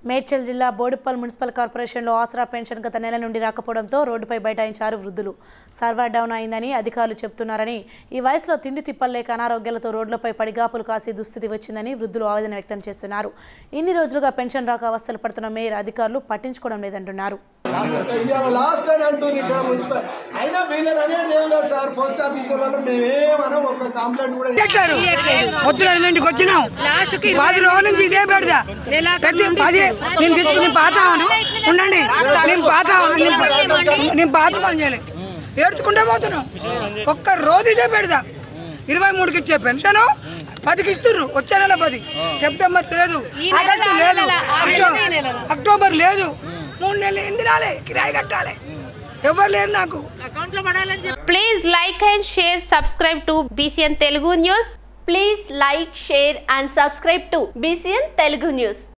మేడ్చల్ జిల్లా బోడుప్పల్ మున్సిపల్ కార్పొరేషన్లో ఆసరా పెన్షన్ గత నెల నుండి రాకపోవడంతో రోడ్డుపై బైఠాయించారు వృద్ధులు సర్వర్ డౌన్ అయిందని అధికారులు చెబుతున్నారని ఈ వయసులో తిండి తిప్పలేక అనారోగ్యాలతో రోడ్లపై పడిగాపులు కాసి దుస్థితి వచ్చిందని వృద్ధులు ఆవేదన వ్యక్తం చేస్తున్నారు ఇన్ని రోజులుగా పెన్షన్ రాక అవస్థలు పడుతున్న మేయర్ అధికారులు పట్టించుకోవడం లేదంటున్నారు ఇవాళ లాస్ట్ అని అంటుంది ఇక్కడ మున్సిపల్ అయినా వీళ్ళని అనేది ఏం లేదు సార్ పోస్ట్ ఆఫీస్ వాళ్ళు మేమేమనం ఒక కంప్లైంట్ కూడా పెట్టారు పొద్దున ఎనిమిదింటికి వచ్చినాం పది రోజుల నుంచి ఇదే పెడదా ప్రతి పది నేను తెచ్చుకుని పాత ఆవును. ఉండండి నేను పాత ఆవును. నేను పా- నేను పాత పని చేయలే ఏడ్చుకుంటే పోతున్నాం ఒక్క రోజు ఇదే పెడదా ఇరవై మూడుకి ఇచ్చే పెన్షన్ పదికి ఇస్తుర్రు వచ్చే నెల పది సెప్టెంబర్ లేదు ఆగస్టు లేదు అక్టోబర్- అక్టోబర్ లేదు మూడు నెలలు ఎన్ని రాలే కిరాయి కట్టాలి ఎవరు లేరు నాకు Please like and share, subscribe to BCN Telugu News. Please like, share and subscribe to BCN Telugu News.